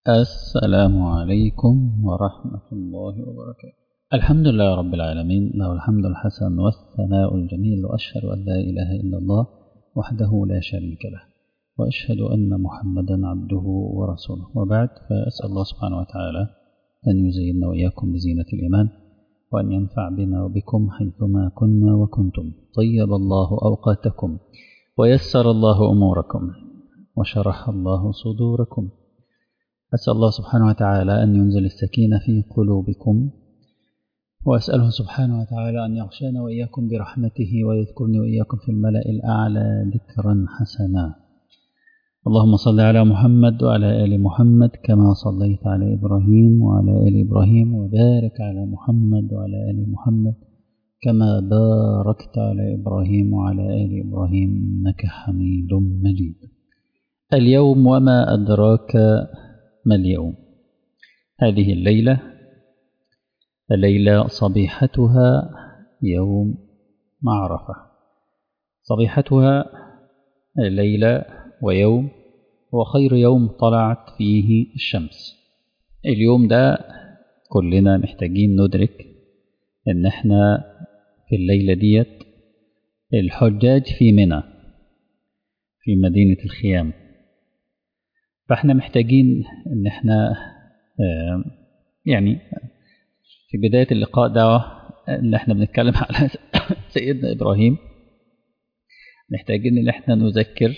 السلام عليكم ورحمة الله وبركاته الحمد لله رب العالمين له الحمد الحسن والثناء الجميل وأشهد أن لا إله إلا الله وحده لا شريك له وأشهد أن محمدا عبده ورسوله وبعد فأسأل الله سبحانه وتعالى أن يزيننا وإياكم بزينة الإيمان وأن ينفع بنا وبكم حيثما كنا وكنتم طيب الله أوقاتكم ويسر الله أموركم وشرح الله صدوركم أسأل الله سبحانه وتعالى أن ينزل السكينة في قلوبكم وأسأله سبحانه وتعالى أن يغشانا وإياكم برحمته ويذكرني وإياكم في الملأ الأعلى ذكرا حسنا اللهم صل على محمد وعلى آل محمد كما صليت على إبراهيم وعلى آل إبراهيم وبارك على محمد وعلى آل محمد كما باركت على إبراهيم وعلى آل إبراهيم إنك حميد مجيد اليوم وما أدراك ما اليوم هذه الليلة الليلة صبيحتها يوم معرفة صبيحتها ليلة ويوم هو خير يوم طلعت فيه الشمس اليوم ده كلنا محتاجين ندرك ان احنا في الليلة ديت الحجاج في منى في مدينة الخيام فاحنا محتاجين ان احنا يعني في بداية اللقاء ده ان احنا بنتكلم على سيدنا ابراهيم محتاجين ان احنا نذكر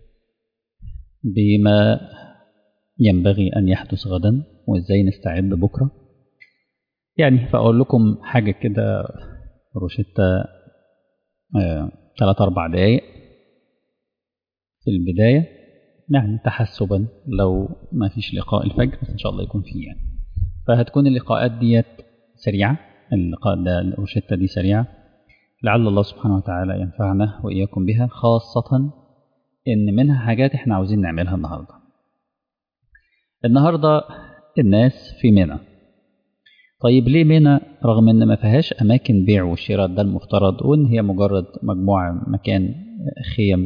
بما ينبغي ان يحدث غدا وازاي نستعد بكره يعني فاقول لكم حاجه كده روشتة ثلاث اربع دقايق في البدايه يعني تحسبا لو ما فيش لقاء الفجر بس ان شاء الله يكون فيه يعني فهتكون اللقاءات ديت سريعه اللقاء ده الروشتة دي سريعه لعل الله سبحانه وتعالى ينفعنا واياكم بها خاصه ان منها حاجات احنا عاوزين نعملها النهارده النهارده الناس في منى طيب ليه منى رغم ان ما فيهاش اماكن بيع وشراء ده المفترض وان هي مجرد مجموعه مكان خيم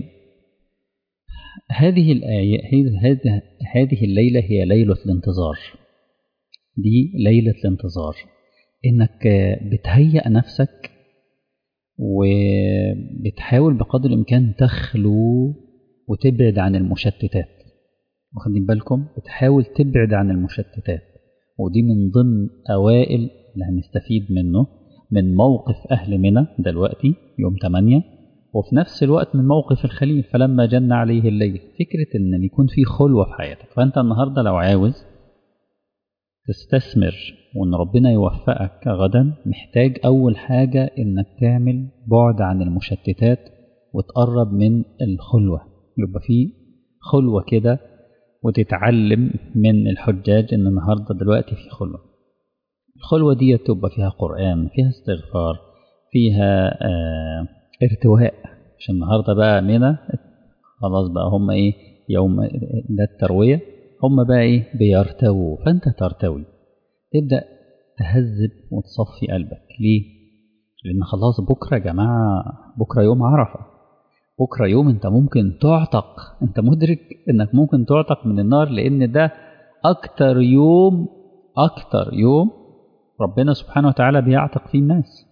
هذه الآية هذه هذه الليلة هي ليلة الانتظار دي ليلة الانتظار إنك بتهيأ نفسك وبتحاول بقدر الإمكان تخلو وتبعد عن المشتتات واخدين بالكم بتحاول تبعد عن المشتتات ودي من ضمن أوائل اللي هنستفيد منه من موقف أهل منى دلوقتي يوم 8 وفي نفس الوقت من موقف الخليل فلما جن عليه الليل فكرة ان يكون في خلوة في حياتك فانت النهاردة لو عاوز تستثمر وان ربنا يوفقك غدا محتاج اول حاجة انك تعمل بعد عن المشتتات وتقرب من الخلوة يبقى في خلوة كده وتتعلم من الحجاج ان النهاردة دلوقتي في خلوة الخلوة دي تبقى فيها قرآن فيها استغفار فيها آه ارتواء عشان النهارده بقى منى خلاص بقى هم ايه يوم ده الترويه هم بقى ايه بيرتووا فانت ترتوي تبدا تهذب وتصفي قلبك ليه لان خلاص بكره يا جماعه بكره يوم عرفه بكره يوم انت ممكن تعتق انت مدرك انك ممكن تعتق من النار لان ده اكتر يوم اكتر يوم ربنا سبحانه وتعالى بيعتق فيه الناس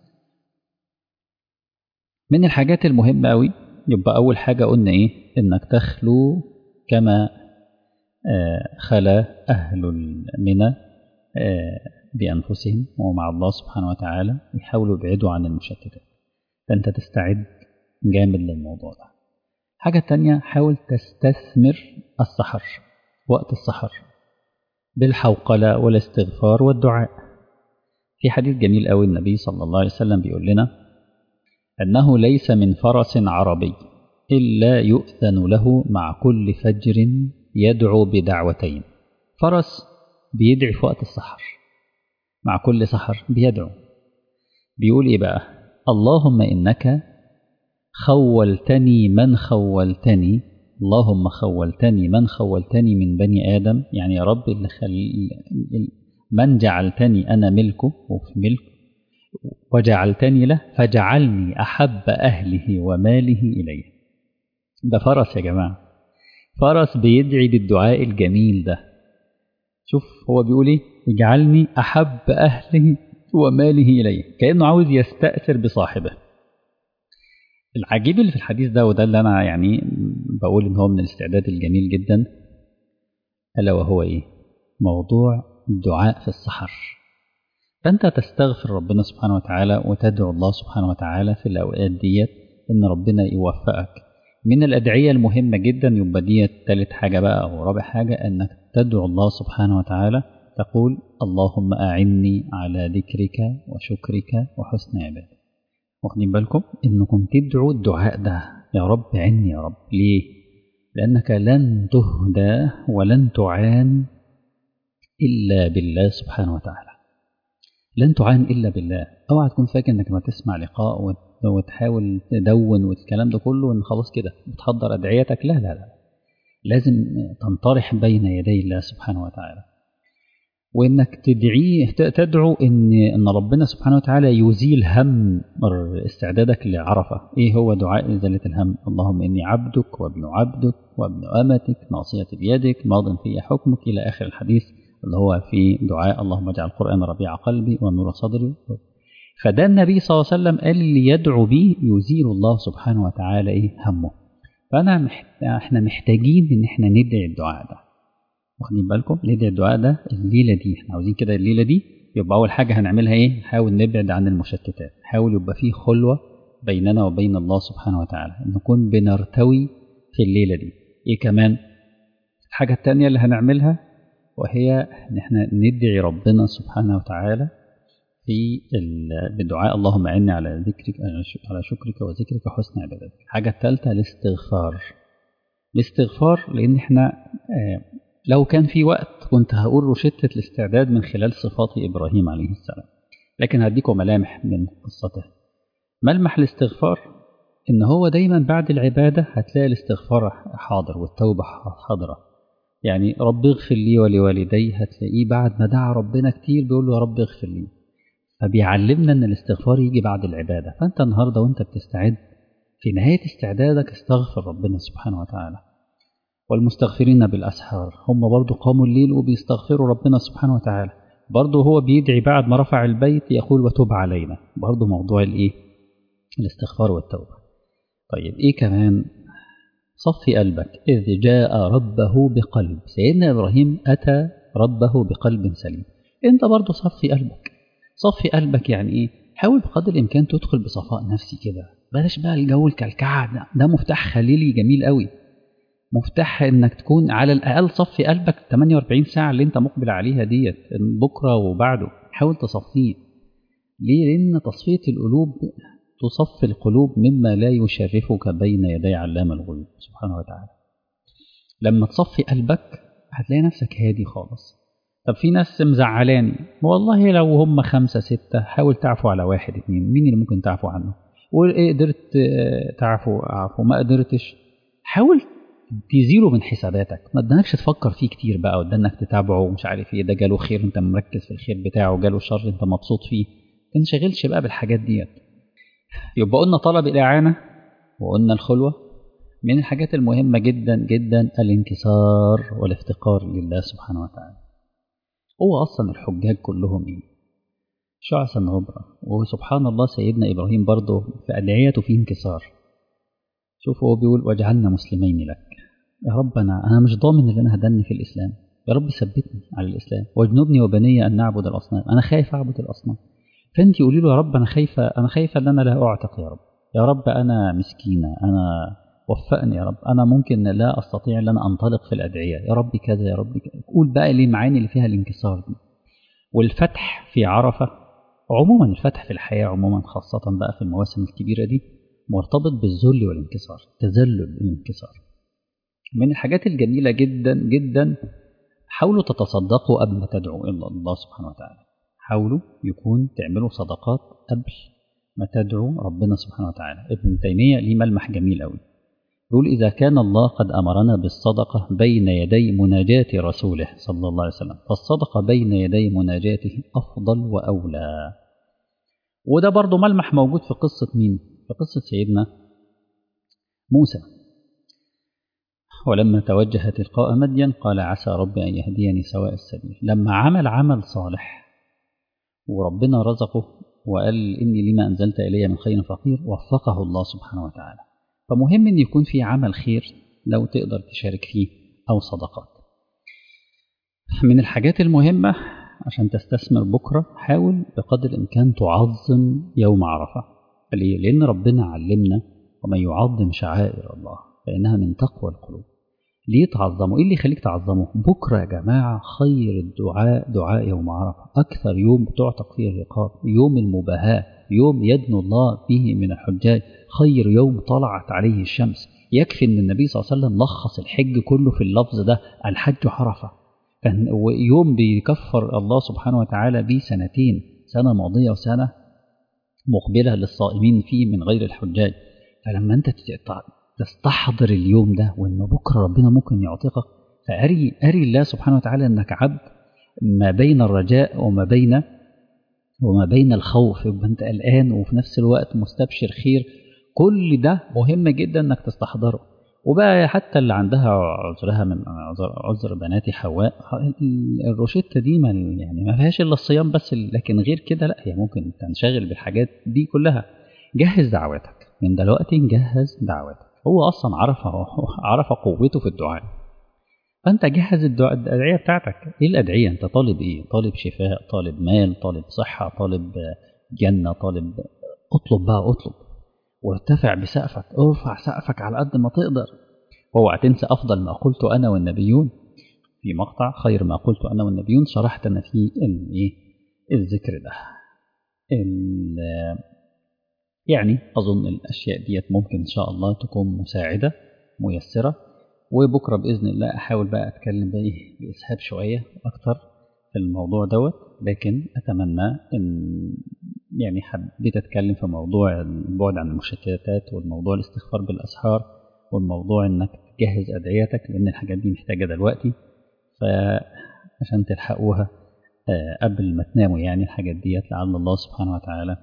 من الحاجات المهمة أوي يبقى أول حاجة قلنا إيه إنك تخلو كما خلا أهل منى بأنفسهم ومع الله سبحانه وتعالى يحاولوا يبعدوا عن المشتتات فأنت تستعد جامد للموضوع ده حاجة تانية حاول تستثمر السحر وقت السحر بالحوقلة والاستغفار والدعاء في حديث جميل أوي النبي صلى الله عليه وسلم بيقول لنا أنه ليس من فرس عربي إلا يؤذن له مع كل فجر يدعو بدعوتين فرس بيدعي في وقت السحر مع كل سحر بيدعو بيقول إيه بقى اللهم إنك خولتني من خولتني اللهم خولتني من خولتني من بني آدم يعني يا رب اللي خل... من جعلتني أنا ملكه وفي ملكه وجعلتني له فجعلني أحب أهله وماله إليه ده فرس يا جماعة فرس بيدعي بالدعاء الجميل ده شوف هو بيقول ايه اجعلني احب اهله وماله اليه كانه عاوز يستاثر بصاحبه العجيب اللي في الحديث ده وده اللي انا يعني بقول ان هو من الاستعداد الجميل جدا الا وهو ايه موضوع الدعاء في السحر فانت تستغفر ربنا سبحانه وتعالى وتدعو الله سبحانه وتعالى في الاوقات ديت ان ربنا يوفقك من الادعيه المهمه جدا يبقى ديت ثالث حاجه بقى او رابع حاجه انك تدعو الله سبحانه وتعالى تقول اللهم اعني على ذكرك وشكرك وحسن عبادتك واخدين بالكم انكم تدعوا الدعاء ده يا رب عني يا رب ليه لانك لن تهدى ولن تعان الا بالله سبحانه وتعالى لن تعان الا بالله اوعى تكون فاكر انك ما تسمع لقاء وتحاول تدون والكلام ده كله ان خلاص كده بتحضر ادعيتك لا لا لا لازم تنطرح بين يدي الله سبحانه وتعالى وانك تدعيه تدعو ان ان ربنا سبحانه وتعالى يزيل هم استعدادك لعرفه ايه هو دعاء ازاله الهم اللهم اني عبدك وابن عبدك وابن امتك ناصيتي بيدك ماض في حكمك الى اخر الحديث اللي هو في دعاء اللهم اجعل القران ربيع قلبي ونور صدري فده النبي صلى الله عليه وسلم قال اللي يدعو به يزيل الله سبحانه وتعالى ايه همه فانا محت... احنا محتاجين ان احنا ندعي الدعاء ده واخدين بالكم ندعي الدعاء ده الليله دي احنا عاوزين كده الليله دي يبقى اول حاجه هنعملها ايه نحاول نبعد عن المشتتات نحاول يبقى في خلوه بيننا وبين الله سبحانه وتعالى نكون بنرتوي في الليله دي ايه كمان الحاجه الثانيه اللي هنعملها وهي ان احنا ندعي ربنا سبحانه وتعالى في بدعاء اللهم اعني على ذكرك على شكرك وذكرك وحسن عبادتك الحاجه الثالثه الاستغفار الاستغفار لان احنا لو كان في وقت كنت هقول روشتة الاستعداد من خلال صفات إبراهيم عليه السلام لكن هديكم ملامح من قصته ملمح الاستغفار إن هو دايما بعد العبادة هتلاقي الاستغفار حاضر والتوبة حاضرة يعني رب اغفر لي ولوالدي هتلاقيه بعد ما دعا ربنا كتير بيقول له يا رب اغفر لي فبيعلمنا ان الاستغفار يجي بعد العبادة فانت النهاردة وانت بتستعد في نهاية استعدادك استغفر ربنا سبحانه وتعالى والمستغفرين بالأسحار هم برضو قاموا الليل وبيستغفروا ربنا سبحانه وتعالى برضو هو بيدعي بعد ما رفع البيت يقول وتوب علينا برضو موضوع الايه الاستغفار والتوبة طيب ايه كمان صفي قلبك إذ جاء ربه بقلب سيدنا إبراهيم أتى ربه بقلب سليم أنت برضو صفي قلبك صفي قلبك يعني إيه حاول بقدر الإمكان تدخل بصفاء نفسي كده بلاش بقى الجو الكلكعة ده, ده مفتاح خليلي جميل قوي مفتاح انك تكون على الاقل صفي قلبك 48 ساعه اللي انت مقبل عليها ديت بكره وبعده حاول تصفيه ليه لان تصفيه القلوب تصفي القلوب مما لا يشرفك بين يدي علام الغيوب سبحانه وتعالى لما تصفي قلبك هتلاقي نفسك هادي خالص طب في ناس مزعلاني والله لو هم خمسة ستة حاول تعفو على واحد اتنين مين اللي ممكن تعفو عنه وإيه قدرت تعفو اعفو ما قدرتش حاول تزيله من حساباتك ما ادانكش تفكر فيه كتير بقى وادانك تتابعه ومش عارف ايه ده جاله خير انت مركز في الخير بتاعه جاله شر انت مبسوط فيه ما تنشغلش بقى بالحاجات ديت يبقى قلنا طلب الاعانه وقلنا الخلوه من الحاجات المهمه جدا جدا الانكسار والافتقار لله سبحانه وتعالى هو اصلا الحجاج كلهم ايه شعثا غبرا وسبحان الله سيدنا ابراهيم برضه في ادعيته فيه انكسار شوف هو بيقول واجعلنا مسلمين لك يا رب أنا, أنا مش ضامن اللي أنا هدني في الإسلام يا رب ثبتني على الإسلام واجنبني وبني أن نعبد الأصنام أنا خايف أعبد الأصنام فأنت قولي له يا رب أنا خايفة أنا خايفة أن أنا لا أعتق يا رب يا رب أنا مسكينة أنا وفقني يا رب أنا ممكن لا أستطيع أن أنا أنطلق في الأدعية يا رب كذا يا رب كذا قول بقى ليه المعاني اللي فيها الانكسار دي والفتح في عرفة عموما الفتح في الحياة عموما خاصة بقى في المواسم الكبيرة دي مرتبط بالذل والانكسار تذلل الانكسار من الحاجات الجميلة جدا جدا حاولوا تتصدقوا قبل ما تدعوا إلا الله سبحانه وتعالى حاولوا يكون تعملوا صدقات قبل ما تدعوا ربنا سبحانه وتعالى ابن تيمية ليه ملمح جميل قوي يقول إذا كان الله قد أمرنا بالصدقة بين يدي مناجاة رسوله صلى الله عليه وسلم فالصدقة بين يدي مناجاته أفضل وأولى وده برضو ملمح موجود في قصة مين؟ في قصة سيدنا موسى ولما توجه تلقاء مدين قال عسى ربي أن يهديني سواء السبيل لما عمل عمل صالح وربنا رزقه وقال إني لما أنزلت إلي من خير فقير وفقه الله سبحانه وتعالى فمهم أن يكون في عمل خير لو تقدر تشارك فيه أو صدقات من الحاجات المهمة عشان تستثمر بكرة حاول بقدر الإمكان تعظم يوم عرفة ليه؟ لأن ربنا علمنا ومن يعظم شعائر الله فإنها من تقوى القلوب ليه تعظمه؟ إيه اللي يخليك تعظمه؟ بكرة يا جماعة خير الدعاء دعاء يوم عرفة أكثر يوم بتعتق فيه الرقاب يوم المباهاة يوم يدنو الله فيه من الحجاج خير يوم طلعت عليه الشمس يكفي أن النبي صلى الله عليه وسلم لخص الحج كله في اللفظ ده الحج عرفة كان يوم بيكفر الله سبحانه وتعالى به سنتين سنة ماضية وسنة مقبلة للصائمين فيه من غير الحجاج فلما أنت تستحضر اليوم ده وأن بكرة ربنا ممكن يعتقك فأري أري الله سبحانه وتعالى أنك عبد ما بين الرجاء وما بين وما بين الخوف يبقى أنت قلقان وفي نفس الوقت مستبشر خير كل ده مهم جدا أنك تستحضره وبقى حتى اللي عندها عذرها من عذر بنات حواء الروشتة دي ما يعني ما فيهاش الا الصيام بس لكن غير كده لا هي ممكن تنشغل بالحاجات دي كلها جهز دعواتك من دلوقتي نجهز دعواتك هو اصلا عرف عرف قوته في الدعاء فانت جهز الادعيه بتاعتك ايه الادعيه انت طالب ايه طالب شفاء طالب مال طالب صحه طالب جنه طالب اطلب بقى اطلب وارتفع بسقفك ارفع سقفك على قد ما تقدر واوعى تنسى افضل ما قلت انا والنبيون في مقطع خير ما قلت انا والنبيون شرحت انا فيه الايه الذكر ده يعني اظن الاشياء ديت ممكن ان شاء الله تكون مساعده ميسره وبكره باذن الله احاول بقى اتكلم بقى باسهاب شويه اكتر في الموضوع دوت لكن اتمنى ان يعني حبيت اتكلم في موضوع البعد عن المشتتات والموضوع الاستغفار بالاسحار والموضوع انك تجهز ادعيتك لان الحاجات دي محتاجه دلوقتي فعشان تلحقوها قبل ما تناموا يعني الحاجات ديت لعل الله سبحانه وتعالى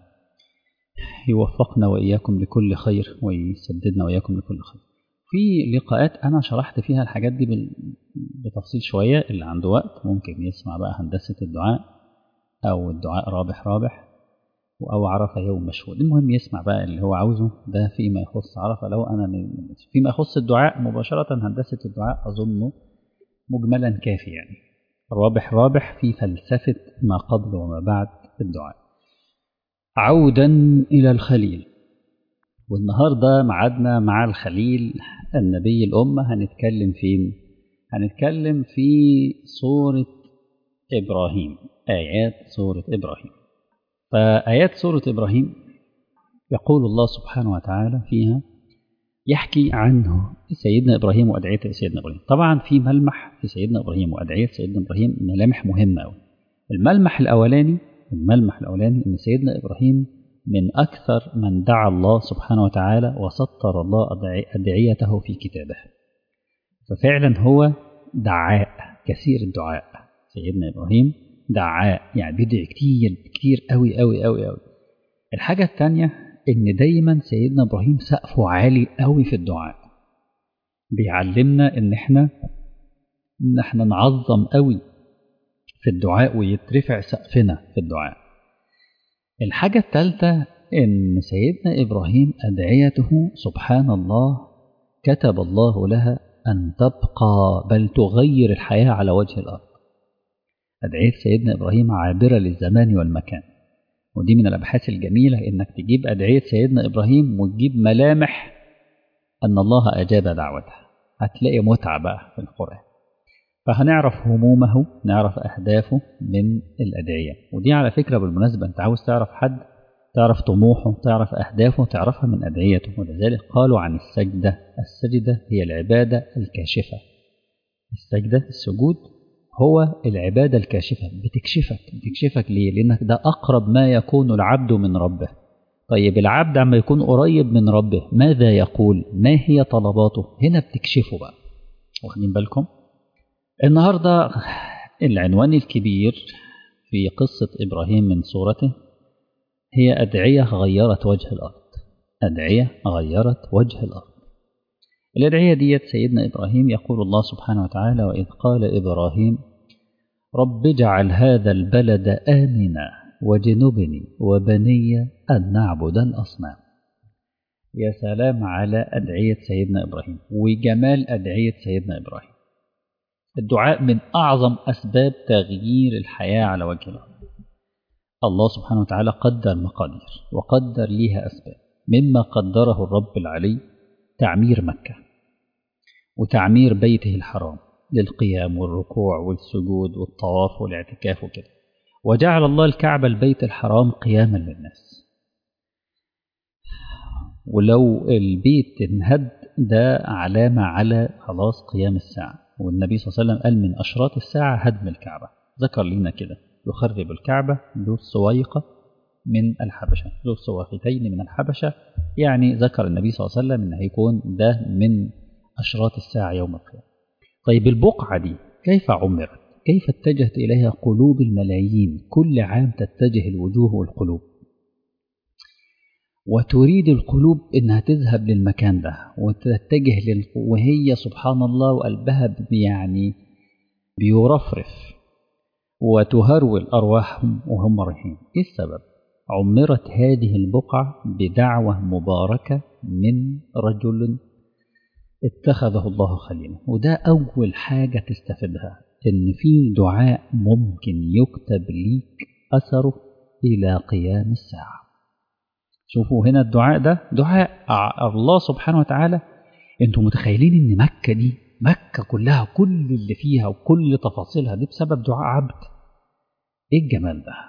يوفقنا واياكم لكل خير ويسددنا واياكم لكل خير في لقاءات انا شرحت فيها الحاجات دي بتفصيل شويه اللي عنده وقت ممكن يسمع بقى هندسه الدعاء او الدعاء رابح رابح أو عرفة يوم مشهود المهم يسمع بقى اللي هو عاوزه ده فيما يخص عرفة لو أنا فيما يخص الدعاء مباشرة هندسة الدعاء أظنه مجملا كافي يعني رابح رابح في فلسفة ما قبل وما بعد الدعاء عودا إلى الخليل والنهاردة معادنا مع الخليل النبي الأمة هنتكلم فين هنتكلم في سورة إبراهيم آيات سورة إبراهيم فآيات سورة إبراهيم يقول الله سبحانه وتعالى فيها يحكي عنه سيدنا إبراهيم وأدعية سيدنا إبراهيم طبعا في ملمح في سيدنا إبراهيم وأدعية سيدنا إبراهيم ملامح مهمة أوي الملمح الأولاني الملمح الأولاني أن سيدنا إبراهيم من أكثر من دعا الله سبحانه وتعالى وسطر الله أدعيته في كتابه ففعلا هو دعاء كثير الدعاء سيدنا إبراهيم دعاء يعني بيدعي كتير كتير قوي قوي قوي قوي الحاجة الثانية إن دايما سيدنا إبراهيم سقفه عالي قوي في الدعاء بيعلمنا إن إحنا إن إحنا نعظم قوي في الدعاء ويترفع سقفنا في الدعاء الحاجة الثالثة إن سيدنا إبراهيم أدعيته سبحان الله كتب الله لها أن تبقى بل تغير الحياة على وجه الأرض أدعية سيدنا إبراهيم عابرة للزمان والمكان ودي من الأبحاث الجميلة إنك تجيب أدعية سيدنا إبراهيم وتجيب ملامح أن الله أجاب دعوته هتلاقي متعة بقى في القرآن فهنعرف همومه نعرف أهدافه من الأدعية ودي على فكرة بالمناسبة أنت عاوز تعرف حد تعرف طموحه تعرف أهدافه تعرفها من أدعيته ولذلك قالوا عن السجدة السجدة هي العبادة الكاشفة السجدة السجود هو العبادة الكاشفة بتكشفك بتكشفك ليه؟ لأنك ده أقرب ما يكون العبد من ربه طيب العبد عما يكون قريب من ربه ماذا يقول؟ ما هي طلباته؟ هنا بتكشفه بقى واخدين بالكم؟ النهاردة العنوان الكبير في قصة إبراهيم من سورته هي أدعية غيرت وجه الأرض أدعية غيرت وجه الأرض الأدعية ديت سيدنا إبراهيم يقول الله سبحانه وتعالى وإذ قال إبراهيم رب اجعل هذا البلد آمنا وجنبني وبني أن نعبد الأصنام يا سلام على أدعية سيدنا إبراهيم وجمال أدعية سيدنا إبراهيم الدعاء من أعظم أسباب تغيير الحياة على وجه الأرض الله سبحانه وتعالى قدر مقادير وقدر ليها أسباب مما قدره الرب العلي تعمير مكة وتعمير بيته الحرام للقيام والركوع والسجود والطواف والاعتكاف وكده وجعل الله الكعبة البيت الحرام قياما للناس ولو البيت انهد ده علامة على خلاص قيام الساعة والنبي صلى الله عليه وسلم قال من أشراط الساعة هدم الكعبة ذكر لنا كده يخرب الكعبة ذو السويقة من الحبشة ذو السواقتين من الحبشة يعني ذكر النبي صلى الله عليه وسلم أن هيكون ده من أشراط الساعة يوم القيامة طيب البقعة دي كيف عمرت كيف اتجهت إليها قلوب الملايين كل عام تتجه الوجوه والقلوب وتريد القلوب انها تذهب للمكان ده وتتجه لل... وهي سبحان الله وقلبها يعني بيرفرف وتهرول ارواحهم وهم رايحين ايه السبب عمرت هذه البقعة بدعوة مباركة من رجل اتخذه الله خليلا وده أول حاجة تستفيدها إن في دعاء ممكن يكتب ليك أثره إلى قيام الساعة شوفوا هنا الدعاء ده دعاء الله سبحانه وتعالى انتم متخيلين ان مكة دي مكة كلها كل اللي فيها وكل تفاصيلها دي بسبب دعاء عبد ايه الجمال ده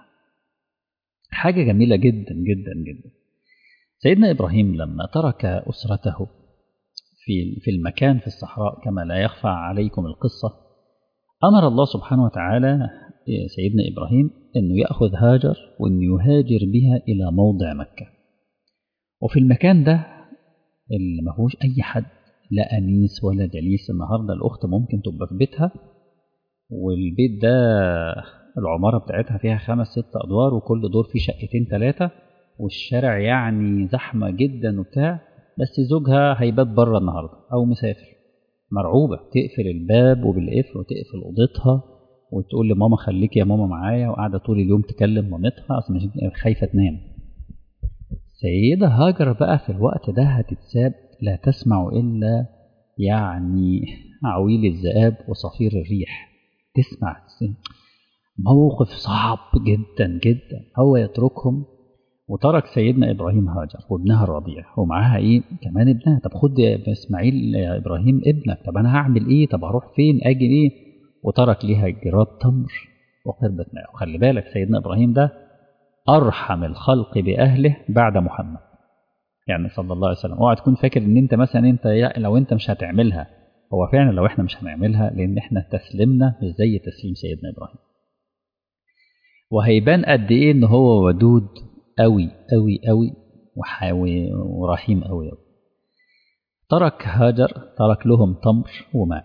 حاجة جميلة جدا جدا جدا سيدنا إبراهيم لما ترك أسرته في في المكان في الصحراء كما لا يخفى عليكم القصة أمر الله سبحانه وتعالى سيدنا إبراهيم أنه يأخذ هاجر وأنه يهاجر بها إلى موضع مكة وفي المكان ده اللي ما فيهوش أي حد لا أنيس ولا جليس النهاردة الأخت ممكن تبقى في بيتها والبيت ده العمارة بتاعتها فيها خمس ست أدوار وكل دور فيه شقتين ثلاثة والشارع يعني زحمة جدا وبتاع بس زوجها هيبات بره النهاردة أو مسافر مرعوبة تقفل الباب وبالقفل وتقفل أوضتها وتقول لماما خليكي يا ماما معايا وقاعدة طول اليوم تكلم مامتها أصل مش خايفة تنام سيدة هاجر بقى في الوقت ده هتتساب لا تسمع إلا يعني عويل الذئاب وصفير الريح تسمع موقف صعب جدا جدا هو يتركهم وترك سيدنا إبراهيم هاجر وابنها الرضيع ومعاها إيه كمان ابنها طب خد يا إسماعيل يا إبراهيم ابنك طب أنا هعمل إيه طب هروح فين أجي إيه وترك ليها جراب تمر وقربة ماء وخلي بالك سيدنا إبراهيم ده أرحم الخلق بأهله بعد محمد يعني صلى الله عليه وسلم اوعى تكون فاكر ان انت مثلا انت لو انت مش هتعملها هو فعلا لو احنا مش هنعملها لان احنا تسليمنا مش زي تسليم سيدنا ابراهيم وهيبان قد ايه ان هو ودود قوي قوي قوي وحاوي ورحيم قوي قوي ترك هاجر ترك لهم تمر وماء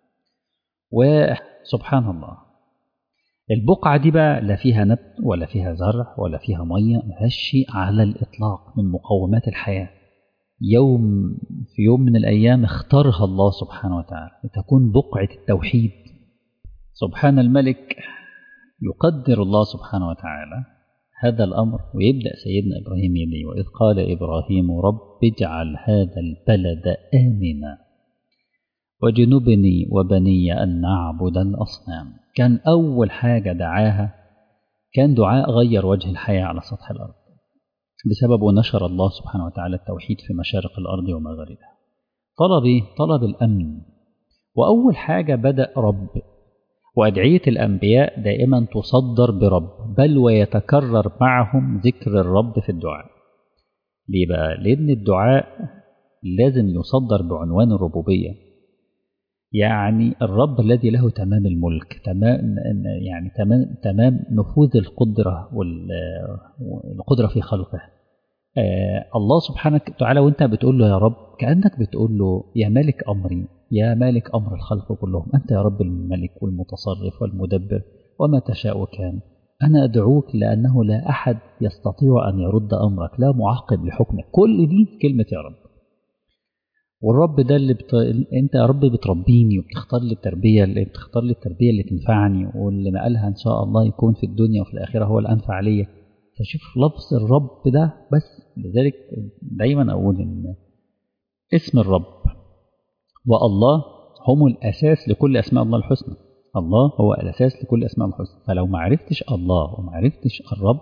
وسبحان الله البقعة دي بقى لا فيها نبت ولا فيها زرع ولا فيها مية مفيهاش شيء على الإطلاق من مقومات الحياة يوم في يوم من الأيام اختارها الله سبحانه وتعالى لتكون بقعة التوحيد سبحان الملك يقدر الله سبحانه وتعالى هذا الأمر ويبدأ سيدنا إبراهيم يدعي وإذ قال إبراهيم رب اجعل هذا البلد آمنا وجنبني وبني أن نعبد الأصنام كان أول حاجة دعاها كان دعاء غير وجه الحياة على سطح الأرض بسبب نشر الله سبحانه وتعالى التوحيد في مشارق الأرض ومغاربها طلب طلب الأمن وأول حاجة بدأ رب وأدعية الأنبياء دائما تصدر برب بل ويتكرر معهم ذكر الرب في الدعاء ليه بقى؟ لأن الدعاء لازم يصدر بعنوان الربوبية يعني الرب الذي له تمام الملك تمام يعني تمام تمام نفوذ القدرة والقدرة في خلقه آه الله سبحانه وتعالى وانت بتقول له يا رب كأنك بتقول له يا مالك أمري يا مالك أمر الخلق كلهم أنت يا رب الملك والمتصرف والمدبر وما تشاء كان أنا أدعوك لأنه لا أحد يستطيع أن يرد أمرك لا معقب لحكمك كل دي كلمة يا رب والرب ده اللي بت... انت يا رب بتربيني وبتختار لي التربيه اللي بتختار لي التربيه اللي تنفعني واللي نقلها ان شاء الله يكون في الدنيا وفي الاخره هو الانفع ليا فشوف لفظ الرب ده بس لذلك دايما اقول ان اسم الرب والله هم الاساس لكل اسماء الله الحسنى الله هو الاساس لكل اسماء الله الحسنى فلو ما عرفتش الله وما عرفتش الرب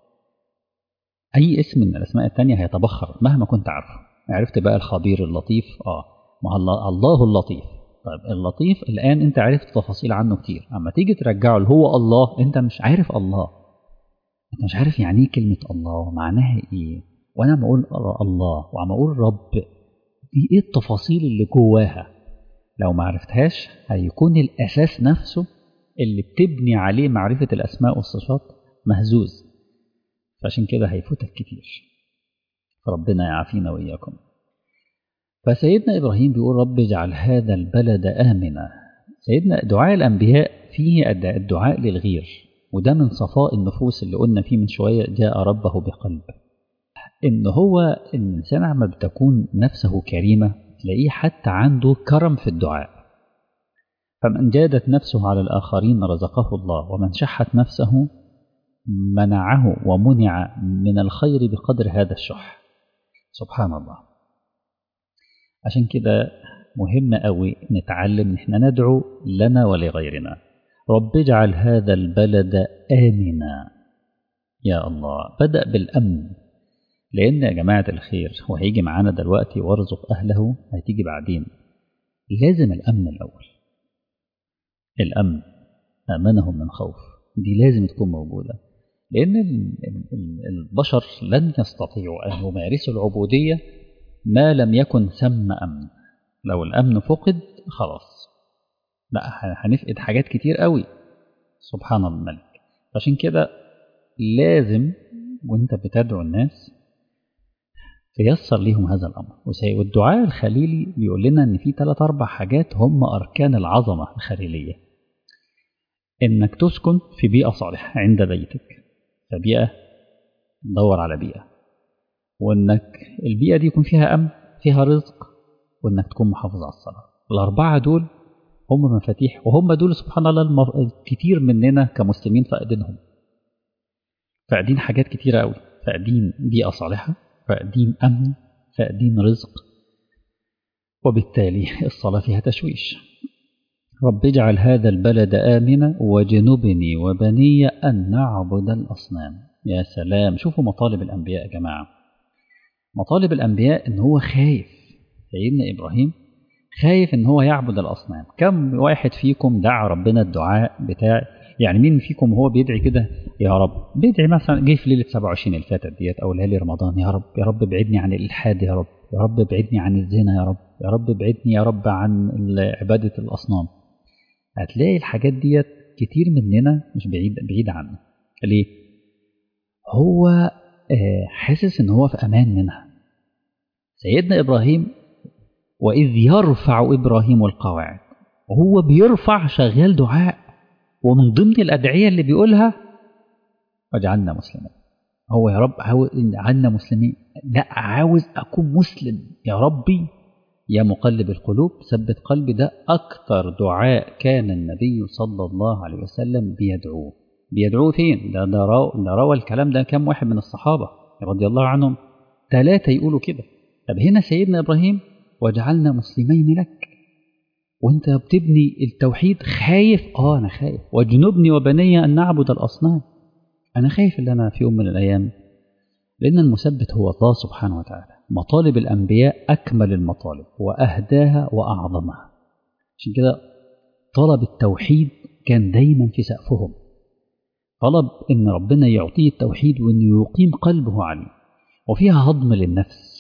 اي اسم من الاسماء التانية هيتبخر مهما كنت عارفه عرفت بقى الخبير اللطيف اه ما الله الله اللطيف طيب اللطيف الان انت عرفت تفاصيل عنه كتير اما تيجي ترجعه اللي هو الله انت مش عارف الله انت مش عارف يعني ايه كلمه الله معناها ايه وانا بقول الله وعم اقول رب دي ايه التفاصيل اللي جواها لو ما عرفتهاش هيكون الاساس نفسه اللي بتبني عليه معرفه الاسماء والصفات مهزوز فعشان كده هيفوتك كتير فربنا يعافينا وإياكم فسيدنا إبراهيم بيقول رب اجعل هذا البلد آمنا سيدنا دعاء الأنبياء فيه الدعاء للغير وده من صفاء النفوس اللي قلنا فيه من شوية جاء ربه بقلب إن هو الإنسان عما بتكون نفسه كريمة تلاقيه حتى عنده كرم في الدعاء فمن جادت نفسه على الآخرين رزقه الله ومن شحت نفسه منعه ومنع من الخير بقدر هذا الشح سبحان الله عشان كده مهم قوي نتعلم ان احنا ندعو لنا ولغيرنا رب اجعل هذا البلد آمنا يا الله بدأ بالأمن لأن يا جماعة الخير وهيجي معانا دلوقتي وارزق أهله هتيجي بعدين لازم الأمن الأول الأمن آمنهم من خوف دي لازم تكون موجودة لأن البشر لن يستطيعوا أن يمارسوا العبودية ما لم يكن ثم أمن لو الأمن فقد خلاص لا هنفقد حاجات كتير قوي سبحان الملك عشان كده لازم وانت بتدعو الناس تيسر ليهم هذا الأمر والدعاء الخليلي بيقول لنا إن في ثلاث أربع حاجات هم أركان العظمة الخليلية إنك تسكن في بيئة صالحة عند بيتك فبيئة دور على بيئة وإنك البيئة دي يكون فيها أمن فيها رزق وإنك تكون محافظ على الصلاة الأربعة دول هم مفاتيح وهم دول سبحان الله المف... كتير مننا كمسلمين فاقدينهم فاقدين حاجات كتيرة قوي فاقدين بيئة صالحة فاقدين أمن فاقدين رزق وبالتالي الصلاة فيها تشويش رب اجعل هذا البلد آمنا وجنبني وبني أن نعبد الأصنام يا سلام شوفوا مطالب الأنبياء يا جماعة مطالب الأنبياء إن هو خايف سيدنا إبراهيم خايف إن هو يعبد الأصنام كم واحد فيكم دعا ربنا الدعاء بتاع يعني مين فيكم هو بيدعي كده يا رب بيدعي مثلا جه في ليلة 27 اللي فاتت ديت أو ليالي رمضان يا رب يا رب ابعدني عن الإلحاد يا رب يا رب ابعدني عن الزنا يا رب يا رب ابعدني يا رب عن عبادة الأصنام هتلاقي الحاجات ديت كتير مننا مش بعيد بعيد عنه ليه؟ هو حاسس ان هو في امان منها سيدنا ابراهيم واذ يرفع ابراهيم القواعد وهو بيرفع شغال دعاء ومن ضمن الادعيه اللي بيقولها واجعلنا مسلمين هو يا رب عاوز اجعلنا مسلمين لا عاوز اكون مسلم يا ربي يا مقلب القلوب ثبت قلبي ده أكثر دعاء كان النبي صلى الله عليه وسلم بيدعوه بيدعوه فين؟ ده, ده, رو ده روى الكلام ده كم واحد من الصحابة رضي الله عنهم ثلاثة يقولوا كده طب هنا سيدنا إبراهيم وجعلنا مسلمين لك وانت بتبني التوحيد خايف اه انا خايف واجنبني وبني ان نعبد الاصنام انا خايف ان انا في يوم من الايام لان المثبت هو الله سبحانه وتعالى مطالب الأنبياء أكمل المطالب وأهداها وأعظمها عشان كده طلب التوحيد كان دايما في سقفهم طلب إن ربنا يعطيه التوحيد وإنه يقيم قلبه عليه وفيها هضم للنفس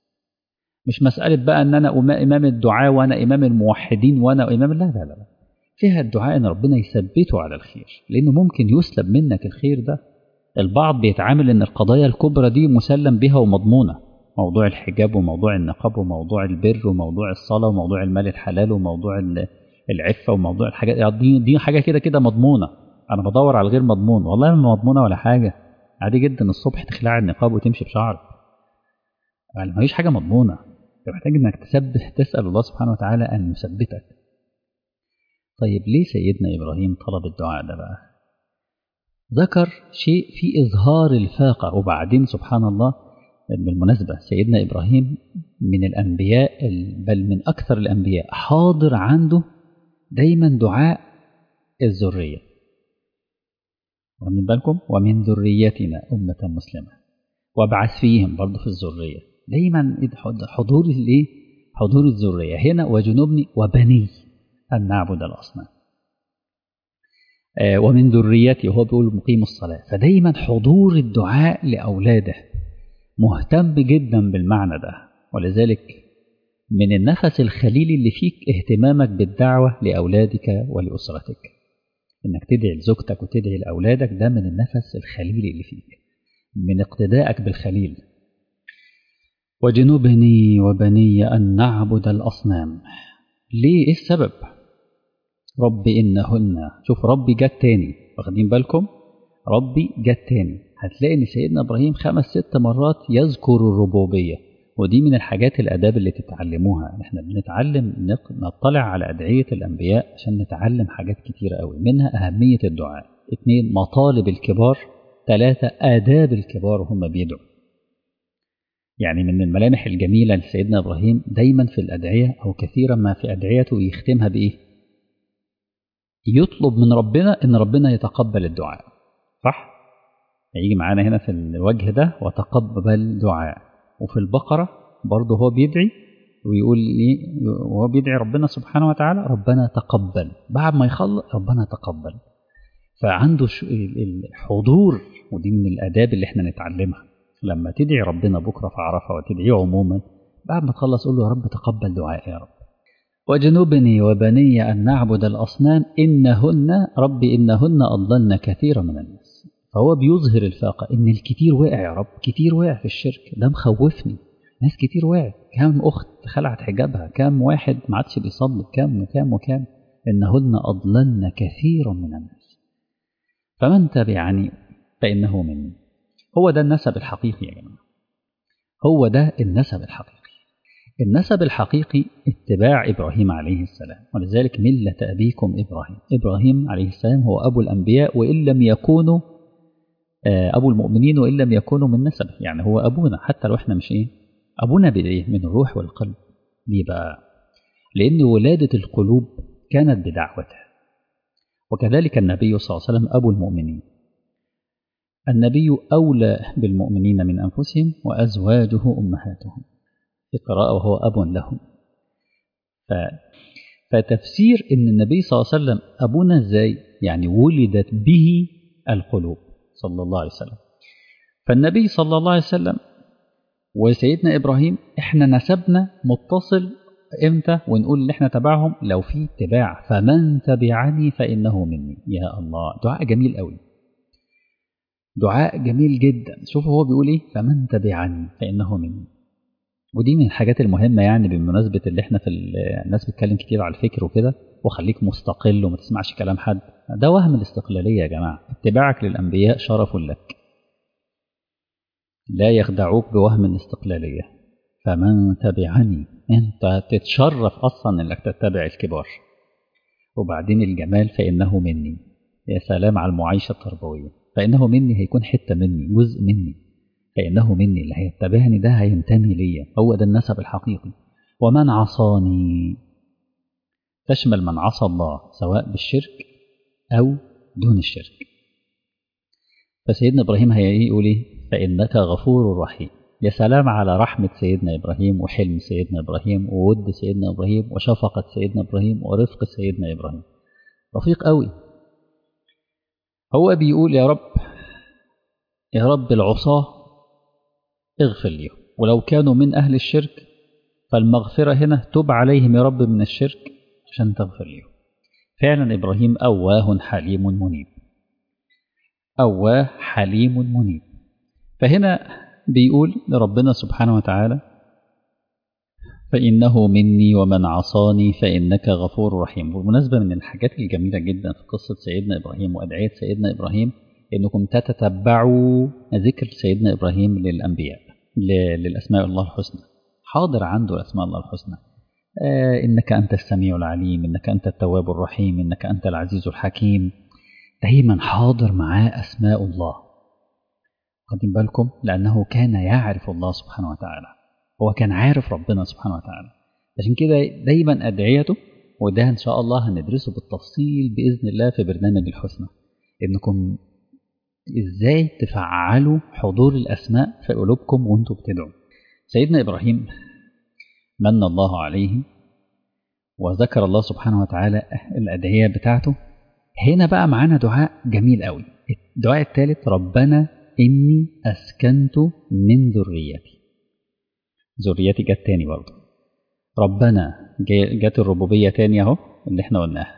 مش مسألة بقى إن أنا إمام الدعاء وأنا إمام الموحدين وأنا إمام لا لا لا فيها الدعاء إن ربنا يثبته على الخير لأنه ممكن يسلب منك الخير ده البعض بيتعامل إن القضايا الكبرى دي مسلم بها ومضمونة موضوع الحجاب وموضوع النقاب وموضوع البر وموضوع الصلاة وموضوع المال الحلال وموضوع العفة وموضوع الحاجات دي, دي حاجة كده كده مضمونة أنا بدور على الغير مضمون والله ما مضمونة ولا حاجة عادي جدا الصبح تخلع النقاب وتمشي بشعرك يعني ما فيش حاجة مضمونة انت محتاج انك تسبح تسال الله سبحانه وتعالى ان يثبتك طيب ليه سيدنا ابراهيم طلب الدعاء ده بقى ذكر شيء في اظهار الفاقه وبعدين سبحان الله بالمناسبه سيدنا ابراهيم من الانبياء بل من اكثر الانبياء حاضر عنده دايما دعاء الذريه واخدين بالكم ومن ذريتنا امه مسلمه وابعث فيهم برضه في الذريه دايما حضور الايه حضور الذريه هنا وجنوبني وبني ان نعبد الاصنام آه ومن ذريتي وهو بيقول مقيم الصلاه فدايما حضور الدعاء لاولاده مهتم جدا بالمعنى ده ولذلك من النفس الخليلي اللي فيك اهتمامك بالدعوه لاولادك ولاسرتك انك تدعي لزوجتك وتدعي لاولادك ده من النفس الخليلي اللي فيك من اقتدائك بالخليل وجنوبني وبني أن نعبد الأصنام ليه إيه السبب رب إنهن شوف ربي جت تاني واخدين بالكم ربي جت تاني هتلاقي ان سيدنا ابراهيم خمس ست مرات يذكر الربوبيه ودي من الحاجات الاداب اللي تتعلموها احنا بنتعلم نطلع على ادعيه الانبياء عشان نتعلم حاجات كتيره قوي منها اهميه الدعاء اثنين مطالب الكبار ثلاثه اداب الكبار وهم بيدعوا يعني من الملامح الجميله لسيدنا ابراهيم دايما في الادعيه او كثيرا ما في ادعيته يختمها بايه يطلب من ربنا ان ربنا يتقبل الدعاء صح هيجي معانا هنا في الوجه ده وتقبل دعاء وفي البقرة برضه هو بيدعي ويقول لي وهو بيدعي ربنا سبحانه وتعالى ربنا تقبل بعد ما يخلص ربنا تقبل فعنده الحضور ودي من الآداب اللي احنا نتعلمها لما تدعي ربنا بكرة في عرفة وتدعيه عموما بعد ما تخلص قول له يا رب تقبل دعائي يا رب وجنوبني وبني أن نعبد الأصنام إنهن ربي إنهن أضللن كثيرا من الناس فهو بيظهر الفاقة إن الكتير وقع يا رب كتير وقع في الشرك ده مخوفني ناس كتير وقعت كام أخت خلعت حجابها كام واحد ما عادش بيصلي كام وكام وكام إنهن أضللن كثيرا من الناس فمن تبعني فإنه مني هو ده النسب الحقيقي يا جماعة هو ده النسب الحقيقي النسب الحقيقي اتباع إبراهيم عليه السلام ولذلك ملة أبيكم إبراهيم إبراهيم عليه السلام هو أبو الأنبياء وإن لم يكونوا أبو المؤمنين وإن لم يكونوا من نسب يعني هو أبونا حتى لو إحنا مش إيه أبونا بإيه من الروح والقلب ليه بقى لأن ولادة القلوب كانت بدعوته وكذلك النبي صلى الله عليه وسلم أبو المؤمنين النبي أولى بالمؤمنين من أنفسهم وأزواجه أمهاتهم في قراءة وهو أب لهم ف... فتفسير أن النبي صلى الله عليه وسلم أبونا إزاي يعني ولدت به القلوب صلى الله عليه وسلم فالنبي صلى الله عليه وسلم وسيدنا إبراهيم إحنا نسبنا متصل إمتى ونقول إن إحنا تبعهم لو في اتباع فمن تبعني فإنه مني يا الله دعاء جميل قوي دعاء جميل جدا شوفوا هو بيقول إيه فمن تبعني فإنه مني ودي من الحاجات المهمة يعني بمناسبة اللي احنا في الناس بتتكلم كتير على الفكر وكده وخليك مستقل وما تسمعش كلام حد ده وهم الاستقلالية يا جماعة اتباعك للأنبياء شرف لك لا يخدعوك بوهم الاستقلالية فمن تبعني انت تتشرف أصلا انك تتبع الكبار وبعدين الجمال فإنه مني يا سلام على المعايشة التربوية فإنه مني هيكون حتة مني جزء مني فإنه مني اللي هيتبعني ده هينتمي ليا هو ده النسب الحقيقي ومن عصاني تشمل من عصى الله سواء بالشرك أو دون الشرك فسيدنا إبراهيم هيقول إيه فإنك غفور رحيم يا سلام على رحمة سيدنا إبراهيم وحلم سيدنا إبراهيم وود سيدنا إبراهيم وشفقة سيدنا إبراهيم ورفق سيدنا إبراهيم رفيق قوي هو بيقول يا رب يا رب العصاه اغفر ليهم ولو كانوا من أهل الشرك فالمغفرة هنا تب عليهم يا رب من الشرك عشان تغفر لهم فعلا إبراهيم أواه حليم منيب أواه حليم منيب فهنا بيقول لربنا سبحانه وتعالى فإنه مني ومن عصاني فإنك غفور رحيم بالمناسبة من الحاجات الجميلة جدا في قصة سيدنا إبراهيم وأدعية سيدنا إبراهيم إنكم تتتبعوا ذكر سيدنا إبراهيم للأنبياء للأسماء الله الحسنى حاضر عنده أسماء الله الحسنى آه إنك أنت السميع العليم إنك أنت التواب الرحيم إنك أنت العزيز الحكيم دايما حاضر معاه أسماء الله واخدين بالكم لأنه كان يعرف الله سبحانه وتعالى هو كان عارف ربنا سبحانه وتعالى عشان كده دايما أدعيته وده إن شاء الله هندرسه بالتفصيل بإذن الله في برنامج الحسنى إنكم إزاي تفعلوا حضور الأسماء في قلوبكم وأنتم بتدعوا سيدنا إبراهيم من الله عليه وذكر الله سبحانه وتعالى الأدعية بتاعته هنا بقى معانا دعاء جميل قوي الدعاء الثالث ربنا إني أسكنت من ذريتي ذريتي جت تاني برضه ربنا جت الربوبية تاني أهو اللي احنا قلناها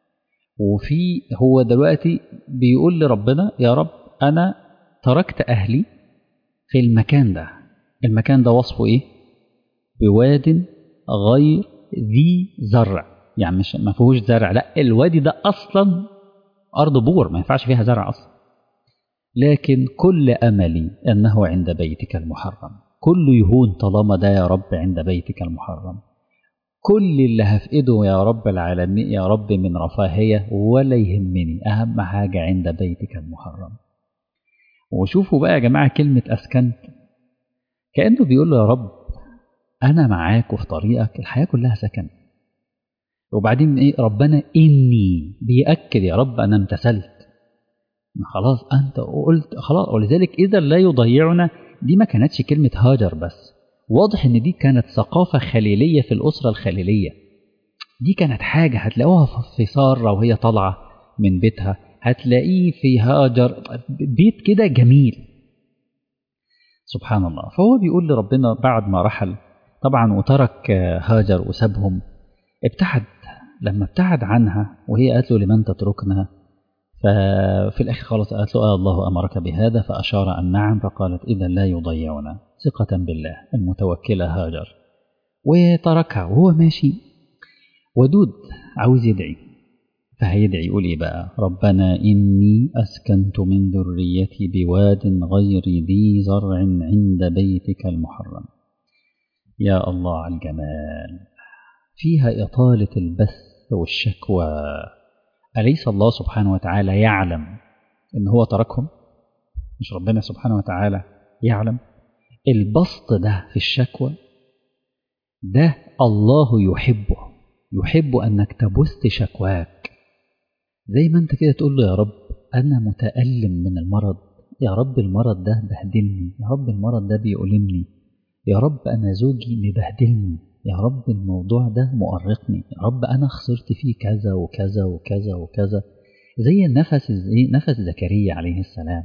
وفي هو دلوقتي بيقول لربنا يا رب أنا تركت أهلي في المكان ده المكان ده وصفه إيه بواد غير ذي زرع يعني مش ما فيهوش زرع لا الوادي ده أصلا أرض بور ما ينفعش فيها زرع أصلا لكن كل أملي أنه عند بيتك المحرم كل يهون طالما ده يا رب عند بيتك المحرم كل اللي هفقده يا رب العالمين يا رب من رفاهية ولا يهمني أهم حاجة عند بيتك المحرم وشوفوا بقى يا جماعة كلمة أسكنت كأنه بيقول له يا رب أنا معاك وفي طريقك الحياة كلها سكن وبعدين إيه ربنا إني بيأكد يا رب أنا امتثلت خلاص أنت قلت خلاص ولذلك إذا لا يضيعنا دي ما كانتش كلمة هاجر بس واضح ان دي كانت ثقافة خليلية في الأسرة الخليلية دي كانت حاجة هتلاقوها في سارة وهي طالعة من بيتها هتلاقيه في هاجر بيت كده جميل سبحان الله فهو بيقول لربنا بعد ما رحل طبعا وترك هاجر وسابهم ابتعد لما ابتعد عنها وهي قالت له لمن تتركنا ففي الآخر خلاص قالت له آه الله أمرك بهذا فأشار أن نعم فقالت إذا لا يضيعنا ثقة بالله المتوكلة هاجر وتركها وهو ماشي ودود عاوز يدعي فهيدعي يقول إيه بقى ربنا إني أسكنت من ذريتي بواد غير ذي زرع عند بيتك المحرم يا الله على الجمال فيها إطالة البث والشكوى أليس الله سبحانه وتعالى يعلم إن هو تركهم مش ربنا سبحانه وتعالى يعلم البسط ده في الشكوى ده الله يحبه يحب أنك تبث شكواك زي ما أنت كده تقول له يا رب أنا متألم من المرض يا رب المرض ده بهدلني يا رب المرض ده بيؤلمني يا رب أنا زوجي مبهدلني يا رب الموضوع ده مؤرقني يا رب أنا خسرت فيه كذا وكذا وكذا وكذا زي النفس زي نفس زكريا عليه السلام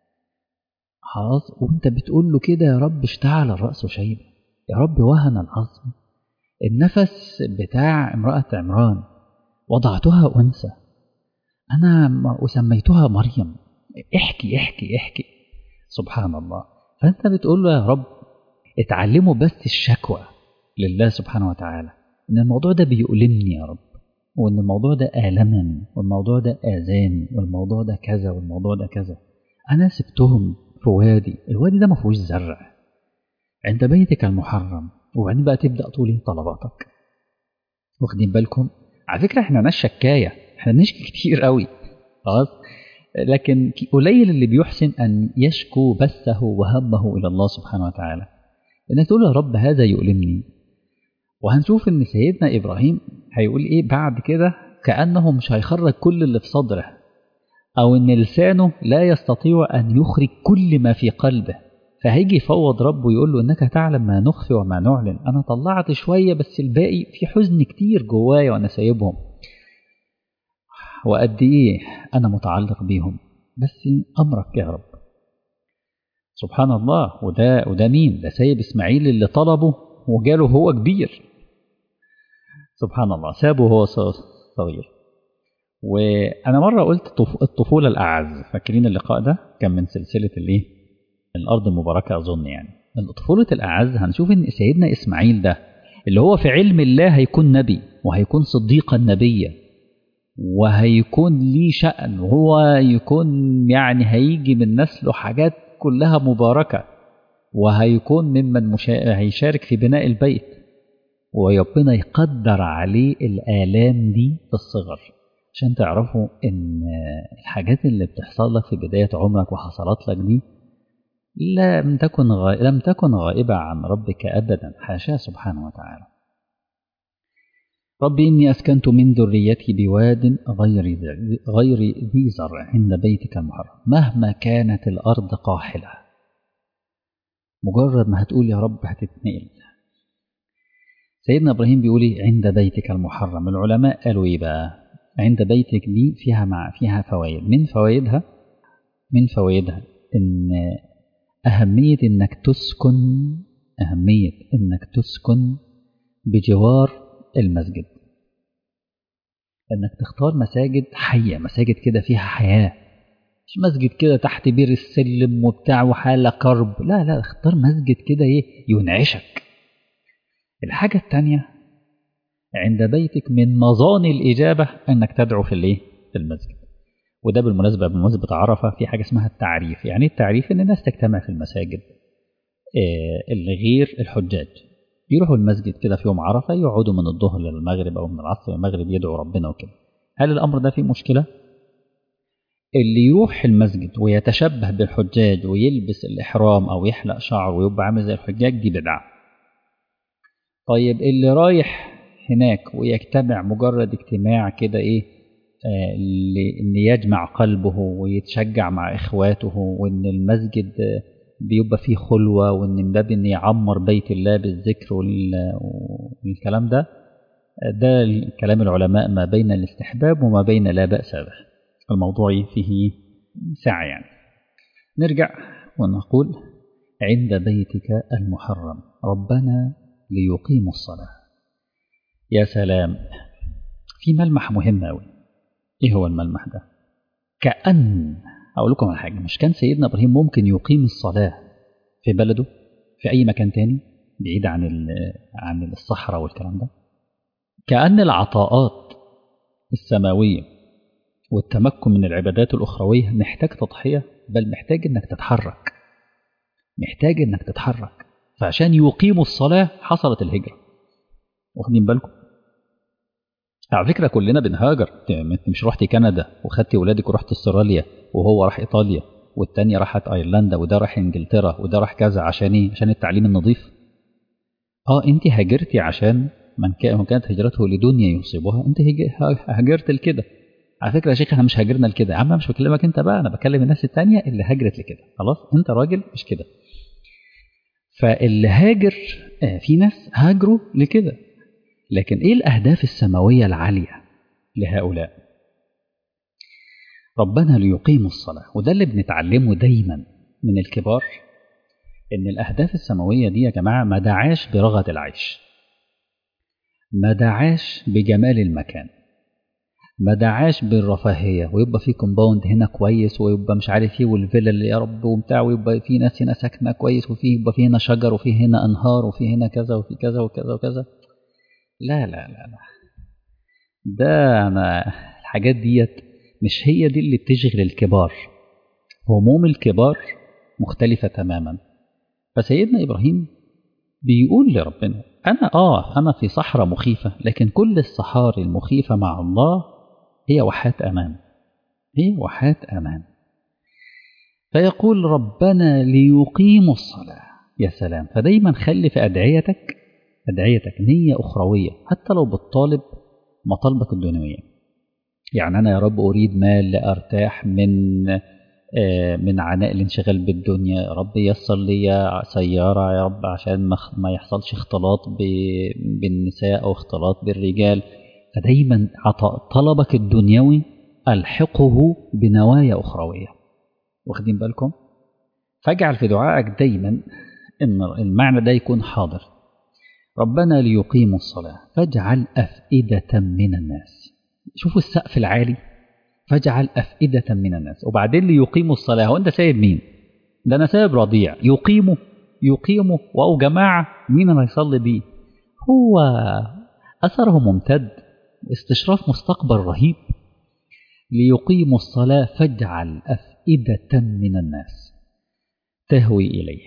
خلاص وانت بتقول له كده يا رب اشتعل الرأس شيبة يا رب وهن العظم النفس بتاع امرأة عمران وضعتها أنثى أنا وسميتها مريم احكي احكي احكي سبحان الله فأنت بتقول له يا رب اتعلموا بس الشكوى لله سبحانه وتعالى إن الموضوع ده بيؤلمني يا رب وإن الموضوع ده آلمني والموضوع ده آذاني والموضوع ده كذا والموضوع ده كذا أنا سبتهم في وادي الوادي ده ما فيهوش زرع عند بيتك المحرم وبعدين بقى تبدأ تقول طلباتك واخدين بالكم على فكرة احنا ناس شكاية احنا بنشكي كتير قوي خلاص لكن قليل اللي بيحسن أن يشكو بثه وهمه إلى الله سبحانه وتعالى إنك تقول يا رب هذا يؤلمني وهنشوف إن سيدنا إبراهيم هيقول إيه بعد كده كأنه مش هيخرج كل اللي في صدره أو إن لسانه لا يستطيع أن يخرج كل ما في قلبه فهيجي يفوض ربه ويقول له إنك تعلم ما نخفي وما نعلن أنا طلعت شوية بس الباقي في حزن كتير جوايا وأنا سايبهم وقد إيه أنا متعلق بيهم بس أمرك يا رب سبحان الله وده وده مين؟ ده سيد إسماعيل اللي طلبه وجاله هو كبير سبحان الله سابه هو صغير وانا مره قلت الطفوله الاعز فاكرين اللقاء ده كان من سلسله الايه الارض المباركه اظن يعني طفوله الاعز هنشوف ان سيدنا اسماعيل ده اللي هو في علم الله هيكون نبي وهيكون صديقا نبيا وهيكون ليه شأن وهو يكون يعني هيجي من نسله حاجات كلها مباركة وهيكون ممن مشا... هيشارك في بناء البيت وربنا يقدر عليه الآلام دي في الصغر عشان تعرفوا إن الحاجات اللي بتحصل لك في بداية عمرك وحصلت لك دي لم تكن غائب لم تكن غائبة عن ربك أبدا حاشاه سبحانه وتعالى رب إني أسكنت من ذريتي بواد غير غير ذي زرع عند بيتك المحرم مهما كانت الأرض قاحلة مجرد ما هتقول يا رب هتتنقل سيدنا إبراهيم بيقول عند بيتك المحرم العلماء قالوا إيه بقى عند بيتك دي فيها مع فيها فوائد من فوائدها من فوائدها إن أهمية إنك تسكن أهمية إنك تسكن بجوار المسجد إنك تختار مساجد حية مساجد كده فيها حياة مش مسجد كده تحت بير السلم وبتاع وحالة كرب لا لا اختار مسجد كده ايه ينعشك الحاجة التانية عند بيتك من مظان الإجابة أنك تدعو في الايه في المسجد وده بالمناسبة بمناسبة عرفة في حاجة اسمها التعريف يعني التعريف إن الناس تجتمع في المساجد اللي غير الحجاج يروحوا المسجد كده في يوم عرفة يقعدوا من الظهر للمغرب أو من العصر للمغرب يدعوا ربنا وكده هل الأمر ده فيه مشكلة؟ اللي يروح المسجد ويتشبه بالحجاج ويلبس الإحرام أو يحلق شعره ويبقى عامل زي الحجاج دي بدعة طيب اللي رايح هناك ويجتمع مجرد اجتماع كده إيه آه إن يجمع قلبه ويتشجع مع إخواته وإن المسجد بيبقى فيه خلوة وإن من باب إن يعمر بيت الله بالذكر والكلام ده ده كلام العلماء ما بين الاستحباب وما بين لا بأس به الموضوع فيه سعة يعني نرجع ونقول عند بيتك المحرم ربنا ليقيموا الصلاة يا سلام في ملمح مهم أوي إيه هو الملمح ده كأن أقول لكم على حاجة مش كان سيدنا إبراهيم ممكن يقيم الصلاة في بلده في أي مكان تاني بعيد عن عن الصحراء والكلام ده كأن العطاءات السماوية والتمكن من العبادات الأخروية محتاج تضحية بل محتاج إنك تتحرك محتاج إنك تتحرك فعشان يقيموا الصلاة حصلت الهجرة واخدين بالكم على فكرة كلنا بنهاجر انت مش رحتي كندا وخدتي ولادك ورحت استراليا وهو راح ايطاليا والتانية راحت ايرلندا وده راح انجلترا وده راح كذا عشان ايه عشان التعليم النظيف اه انت هاجرتي عشان من كانت هجرته لدنيا يصيبها انت هاجرت لكده على فكرة يا شيخ احنا مش هاجرنا لكده يا عم مش بكلمك انت بقى انا بكلم الناس التانية اللي هاجرت لكده خلاص انت راجل مش كده فاللي هاجر آه في ناس هاجروا لكده لكن ايه الاهداف السماوية العالية لهؤلاء ربنا ليقيموا الصلاة وده اللي بنتعلمه دايما من الكبار ان الاهداف السماوية دي يا جماعة ما دعاش برغد العيش ما دعاش بجمال المكان ما دعاش بالرفاهية ويبقى في كومباوند هنا كويس ويبقى مش عارف ايه والفيلا اللي يا رب وبتاع ويبقى في ناس هنا ساكنة كويس وفي يبقى في هنا شجر وفي هنا انهار وفي هنا كذا وفي كذا وكذا وكذا لا لا لا لا ده أنا الحاجات ديت مش هي دي اللي بتشغل الكبار هموم الكبار مختلفة تماما فسيدنا إبراهيم بيقول لربنا أنا آه أنا في صحراء مخيفة لكن كل الصحاري المخيفة مع الله هي وحات أمان هي وحات أمان فيقول ربنا ليقيموا الصلاة يا سلام فدايما خلي في أدعيتك أدعيتك نية أخروية حتى لو بتطالب مطالبك الدنيوية يعني أنا يا رب أريد مال لأرتاح من آه من عناء الانشغال بالدنيا يا رب يسر لي سيارة يا رب عشان ما يحصلش اختلاط بالنساء أو اختلاط بالرجال فدايما عطاء طلبك الدنيوي ألحقه بنوايا أخروية واخدين بالكم فاجعل في دعائك دايما ان المعنى ده يكون حاضر ربنا ليقيموا الصلاة فاجعل أفئدة من الناس شوفوا السقف العالي فاجعل أفئدة من الناس وبعدين ليقيموا الصلاة هو أنت سايب مين ده أنا سايب رضيع يقيموا يقيموا وأو جماعة مين اللي هيصلي بيه هو أثره ممتد استشراف مستقبل رهيب ليقيموا الصلاة فاجعل أفئدة من الناس تهوي إليه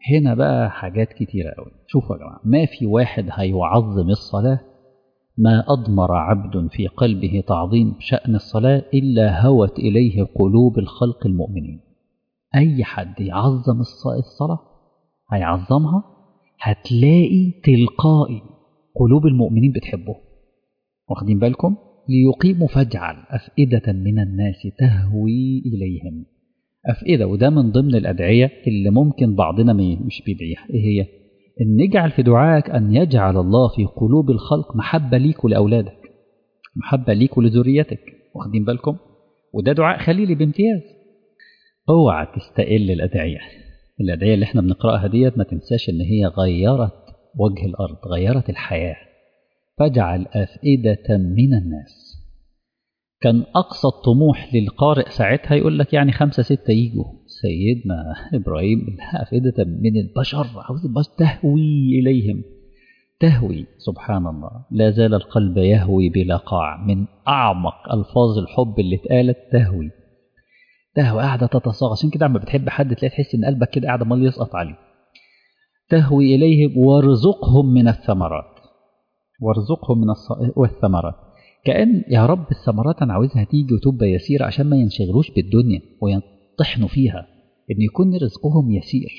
هنا بقى حاجات كتيرة قوي شوفوا يا جماعة ما في واحد هيعظم الصلاة ما أضمر عبد في قلبه تعظيم شأن الصلاة إلا هوت إليه قلوب الخلق المؤمنين أي حد يعظم الصلاة هيعظمها هتلاقي تلقائي قلوب المؤمنين بتحبه واخدين بالكم ليقيموا فاجعل أفئدة من الناس تهوي إليهم أفئدة وده من ضمن الأدعية اللي ممكن بعضنا مش بيدعيها إيه هي؟ إن نجعل في دعائك أن يجعل الله في قلوب الخلق محبة ليك ولأولادك محبة ليك ولذريتك واخدين بالكم؟ وده دعاء خليلي بامتياز اوعى تستقل الأدعية الأدعية اللي احنا بنقرأها ديت ما تنساش إن هي غيرت وجه الأرض غيرت الحياة فاجعل أفئدة من الناس كان أقصى الطموح للقارئ ساعتها يقول لك يعني خمسة ستة يجوا سيدنا إبراهيم أفئدة من البشر عاوز البشر تهوي إليهم تهوي سبحان الله لا زال القلب يهوي بلا قاع من أعمق ألفاظ الحب اللي اتقالت تهوي تهوي قاعدة تتصاغ عشان كده عم بتحب حد تلاقي تحس إن قلبك كده قاعد مال يسقط عليه تهوي إليهم وارزقهم من الثمرات وارزقهم من والثمرات كأن يا رب الثمرات أنا عاوزها تيجي وتبقى يسيرة عشان ما ينشغلوش بالدنيا وينطحنوا فيها إن يكون رزقهم يسير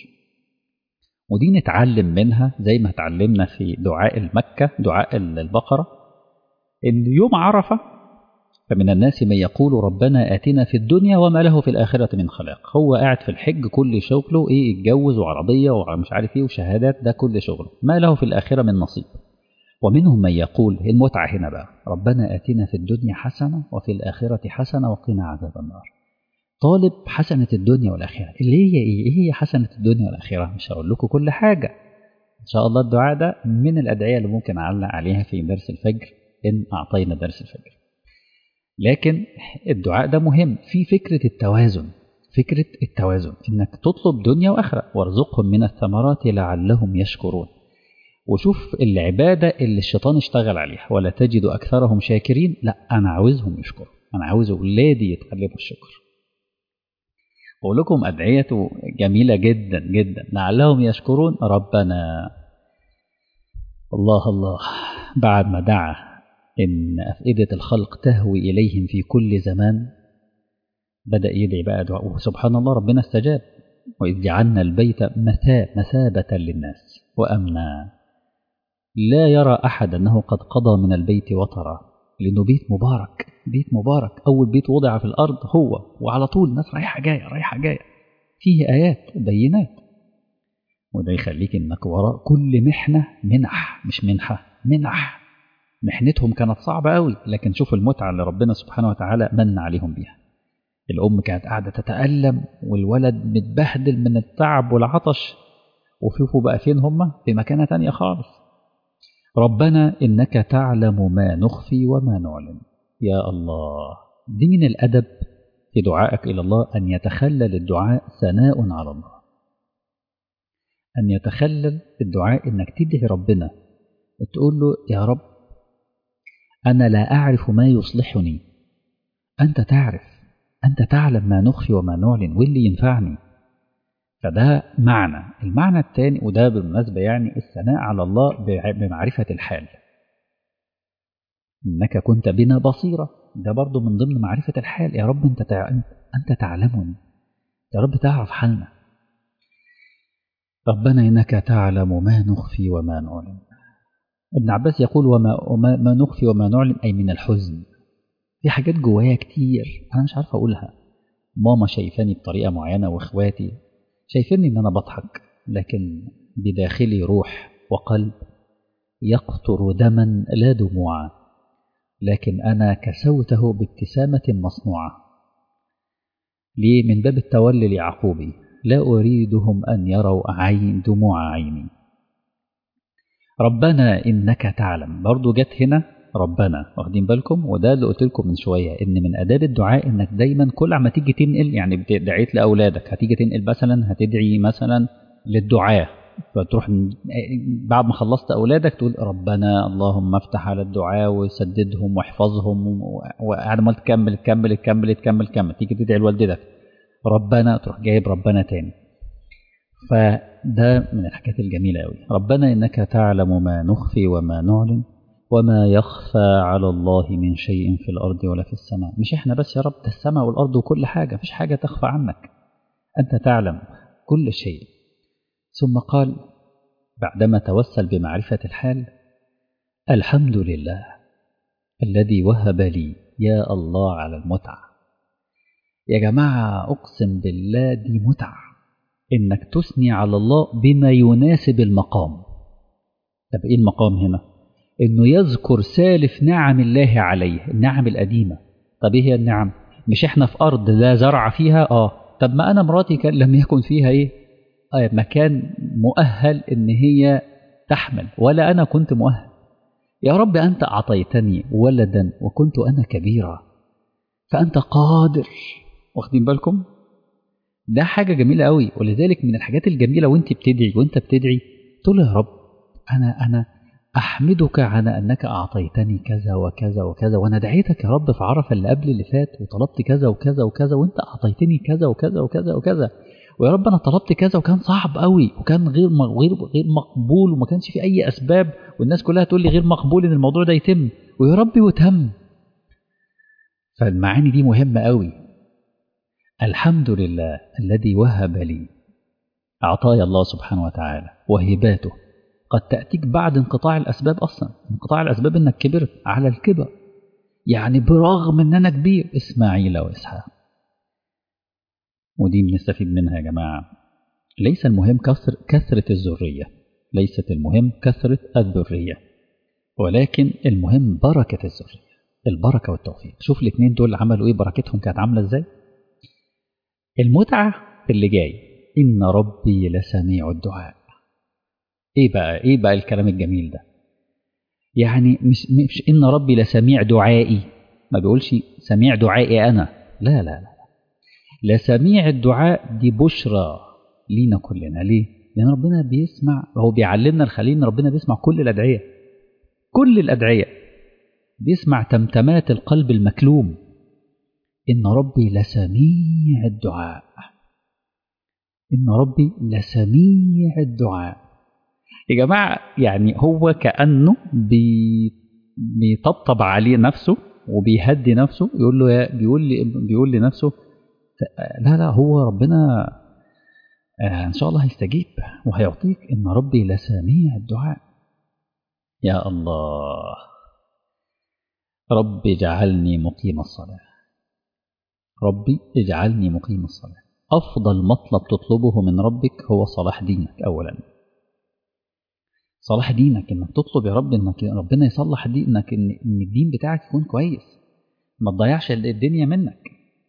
ودي نتعلم منها زي ما اتعلمنا في دعاء المكة دعاء البقرة إن يوم عرفة فمن الناس من يقول ربنا آتنا في الدنيا وما له في الآخرة من خلاق هو قاعد في الحج كل شغله إيه يتجوز وعربية ومش عارف إيه وشهادات ده كل شغله ما له في الآخرة من نصيب ومنهم من يقول المتعة هنا بقى ربنا آتنا في الدنيا حسنة وفي الآخرة حسنة وقنا عذاب النار طالب حسنة الدنيا والآخرة اللي هي إيه؟ إيه هي حسنة الدنيا والآخرة مش هقول لكم كل حاجة إن شاء الله الدعاء ده من الأدعية اللي ممكن أعلق عليها في درس الفجر إن أعطينا درس الفجر لكن الدعاء ده مهم في فكرة التوازن فكرة التوازن إنك تطلب دنيا وآخرة وارزقهم من الثمرات لعلهم يشكرون وشوف العبادة اللي الشيطان اشتغل عليها ولا تجد أكثرهم شاكرين لا أنا عاوزهم يشكروا أنا عاوز أولادي يتعلموا الشكر بقول لكم أدعيته جميلة جدا جدا لعلهم يشكرون ربنا الله الله بعد ما دعا إن أفئدة الخلق تهوي إليهم في كل زمان بدأ يدعي بقى دعاء وسبحان الله ربنا استجاب وإذ جعلنا البيت مثابة للناس وأمنا لا يرى أحد أنه قد قضى من البيت وطرا لأنه بيت مبارك بيت مبارك أول بيت وضع في الأرض هو وعلى طول الناس رايحة جاية رايحة جاية فيه آيات بينات وده يخليك إنك وراء كل محنة منح مش منحة منح محنتهم كانت صعبة قوي لكن شوف المتعة اللي ربنا سبحانه وتعالى من عليهم بيها الأم كانت قاعدة تتألم والولد متبهدل من التعب والعطش وشوفوا بقى فين هم في مكانة تانية خالص ربنا إنك تعلم ما نخفي وما نعلن يا الله دي من الأدب في دعائك إلى الله أن يتخلل الدعاء ثناء على الله أن يتخلل الدعاء إنك تدعي ربنا تقول له يا رب أنا لا أعرف ما يصلحني أنت تعرف أنت تعلم ما نخفي وما نعلن واللي ينفعني فده معنى المعنى الثاني وده بالمناسبة يعني الثناء على الله بمعرفة الحال إنك كنت بنا بصيرة ده برضو من ضمن معرفة الحال يا رب أنت تع... أنت تعلمني يا رب تعرف حالنا ربنا إنك تعلم ما نخفي وما نعلن ابن عباس يقول وما, وما ما نخفي وما نعلن أي من الحزن في حاجات جوايا كتير أنا مش عارف أقولها ماما شايفاني بطريقة معينة وإخواتي شايفيني إن أنا بضحك لكن بداخلي روح وقلب يقطر دما لا دموعا لكن أنا كسوته بابتسامة مصنوعة ليه من باب التولي لعقوبي لا أريدهم أن يروا عين دموع عيني ربنا إنك تعلم برضو جت هنا ربنا واخدين بالكم وده اللي قلت لكم من شويه ان من اداب الدعاء انك دايما كل ما تيجي تنقل يعني دعيت لاولادك هتيجي تنقل مثلا هتدعي مثلا للدعاء فتروح بعد ما خلصت اولادك تقول ربنا اللهم افتح على الدعاء وسددهم واحفظهم وقاعد ما تكمل تكمل تكمل تكمل تكمل تيجي تدعي لوالدتك ربنا تروح جايب ربنا تاني فده من الحاجات الجميلة أوي ربنا إنك تعلم ما نخفي وما نعلن وما يخفى على الله من شيء في الأرض ولا في السماء مش إحنا بس يا رب ده السماء والأرض وكل حاجة مفيش حاجة تخفى عنك أنت تعلم كل شيء ثم قال بعدما توسل بمعرفة الحال الحمد لله الذي وهب لي يا الله على المتعة يا جماعة أقسم بالله دي متعة إنك تثني على الله بما يناسب المقام طب إيه المقام هنا إنه يذكر سالف نعم الله عليه النعم القديمة طب إيه هي النعم مش إحنا في أرض لا زرع فيها آه طب ما أنا مراتي كان لم يكن فيها إيه آه مكان مؤهل إن هي تحمل ولا أنا كنت مؤهل يا رب أنت أعطيتني ولدا وكنت أنا كبيرا فأنت قادر واخدين بالكم ده حاجة جميلة قوي ولذلك من الحاجات الجميلة وانت بتدعي وانت بتدعي تقول يا رب أنا أنا أحمدك على أنك أعطيتني كذا وكذا وكذا وأنا دعيتك يا رب في عرفة اللي قبل اللي فات وطلبت كذا وكذا وكذا وأنت أعطيتني كذا وكذا وكذا وكذا ويا رب أنا طلبت كذا وكان صعب قوي وكان غير غير غير مقبول وما كانش في أي أسباب والناس كلها تقول لي غير مقبول إن الموضوع ده يتم ويا رب وتم فالمعاني دي مهمة قوي الحمد لله الذي وهب لي عطايا الله سبحانه وتعالى وهباته قد تأتيك بعد انقطاع الأسباب أصلا انقطاع الأسباب أنك كبرت على الكبر يعني برغم أن أنا كبير إسماعيل وإسحاق ودي بنستفيد منها يا جماعة ليس المهم كثر كثرة الذرية ليست المهم كثرة الذرية ولكن المهم بركة الذرية البركة والتوفيق شوف الاثنين دول عملوا ايه بركتهم كانت عاملة ازاي المتعة في اللي جاي إن ربي لسميع الدعاء ايه بقى ايه بقى الكلام الجميل ده يعني مش, مش ان ربي لسميع دعائي ما بيقولش سميع دعائي انا لا لا لا لسميع الدعاء دي بشرى لينا كلنا ليه لان ربنا بيسمع هو بيعلمنا الخليل ان ربنا بيسمع كل الادعيه كل الادعيه بيسمع تمتمات القلب المكلوم ان ربي لسميع الدعاء ان ربي لسميع الدعاء يا جماعة يعني هو كأنه بي بيطبطب عليه نفسه وبيهدي نفسه يقول له يا بيقول لي بيقول لنفسه لا لا هو ربنا آه ان شاء الله هيستجيب وهيعطيك ان ربي لسميع الدعاء يا الله رب اجعلني مقيم الصلاة ربي اجعلني مقيم الصلاة أفضل مطلب تطلبه من ربك هو صلاح دينك أولا صلاح دينك انك تطلب يا رب انك ربنا يصلح دينك ان ان الدين بتاعك يكون كويس ما تضيعش الدنيا منك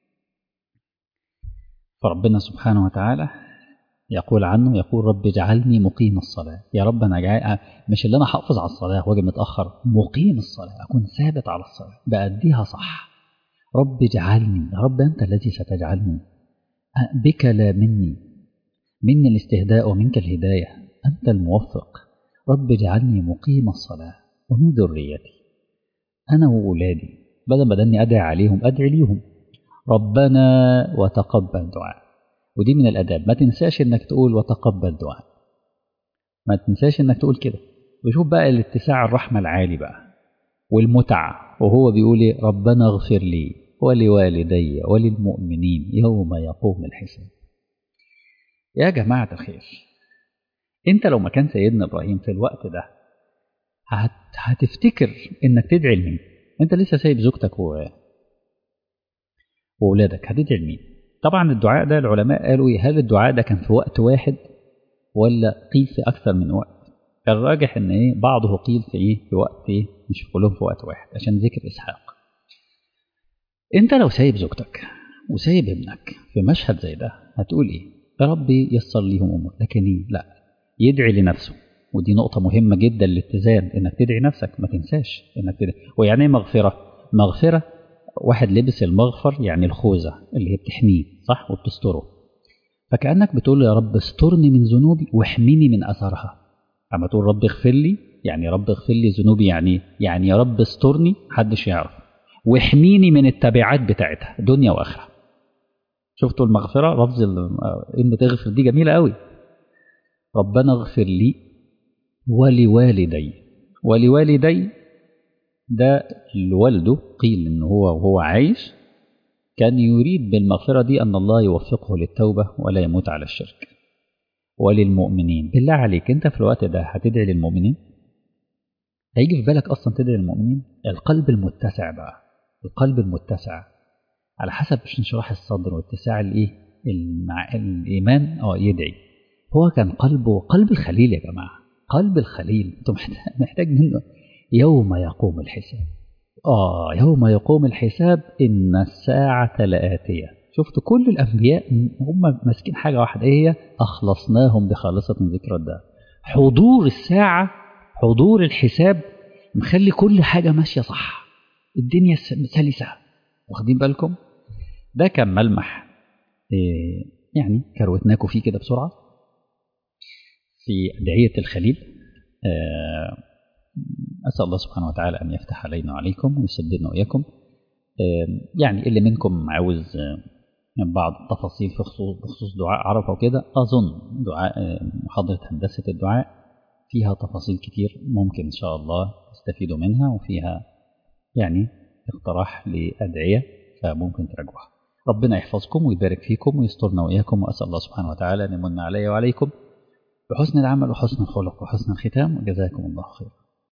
فربنا سبحانه وتعالى يقول عنه يقول رب اجعلني مقيم الصلاة يا رب أنا جاي مش اللي أنا حافظ على الصلاة واجي متأخر مقيم الصلاة أكون ثابت على الصلاة بأديها صح رب اجعلني يا رب أنت الذي ستجعلني بك لا مني مني الاستهداء ومنك الهداية أنت الموفق رب اجعلني مقيم الصلاة ومن ذريتي أنا وأولادي بدل ما دني أدعي عليهم أدعي ليهم ربنا وتقبل دعاء ودي من الأداب ما تنساش إنك تقول وتقبل دعاء ما تنساش إنك تقول كده وشوف بقى الاتساع الرحمة العالي بقى والمتعة وهو بيقول إيه ربنا اغفر لي ولوالدي وللمؤمنين يوم يقوم الحساب يا جماعة الخير انت لو مكان سيدنا ابراهيم في الوقت ده هت... هتفتكر انك تدعي لمين انت لسه سايب زوجتك و... واولادك هتدعي لمين طبعا الدعاء ده العلماء قالوا هل الدعاء ده كان في وقت واحد ولا قيل في اكثر من وقت الراجح ان ايه بعضه قيل في ايه في وقت ايه مش كلهم في وقت واحد عشان ذكر اسحاق انت لو سايب زوجتك وسايب ابنك في مشهد زي ده هتقول ايه يا ربي يسر ليهم امور لكن ايه لا يدعي لنفسه ودي نقطة مهمة جدا للاتزان انك تدعي نفسك ما تنساش انك تدعي ويعني ايه مغفرة مغفرة واحد لبس المغفر يعني الخوذة اللي هي بتحميه صح وبتستره فكأنك بتقول يا رب استرني من ذنوبي واحميني من أثرها أما تقول رب اغفر لي يعني رب اغفر لي ذنوبي يعني يعني يا رب استرني محدش يعرف واحميني من التبعات بتاعتها دنيا وآخرة شفتوا المغفرة لفظ إن تغفر دي جميلة قوي ربنا اغفر لي ولوالدي ولوالدي ده لوالده قيل إن هو وهو عايش كان يريد بالمغفرة دي أن الله يوفقه للتوبة ولا يموت على الشرك وللمؤمنين بالله عليك أنت في الوقت ده هتدعي للمؤمنين هيجي في بالك أصلا تدعي للمؤمنين القلب المتسع بقى القلب المتسع على حسب انشراح الصدر واتساع الايه المع... الايمان اه يدعي هو كان قلبه قلب الخليل يا جماعه قلب الخليل انت محتاج منه يوم يقوم الحساب اه يوم يقوم الحساب ان الساعه لاتيه شفت كل الانبياء هم ماسكين حاجه واحده ايه هي اخلصناهم بخالصه ذكر الدار حضور الساعه حضور الحساب مخلي كل حاجه ماشيه صح الدنيا سلسه واخدين بالكم ده كان ملمح إيه يعني كروتناكم فيه كده بسرعة في أدعية الخليل آه أسأل الله سبحانه وتعالى أن يفتح علينا وعليكم ويسددنا وإياكم آه يعني اللي منكم عاوز آه بعض التفاصيل في خصوص بخصوص دعاء عرفة وكده أظن دعاء محاضرة هندسة الدعاء فيها تفاصيل كتير ممكن إن شاء الله تستفيدوا منها وفيها يعني اقتراح لأدعية فممكن تراجعوها ربنا يحفظكم ويبارك فيكم ويسترنا وإياكم وأسأل الله سبحانه وتعالى أن يمن علي وعليكم بحسن العمل وحسن الخلق وحسن الختام وجزاكم الله خيرا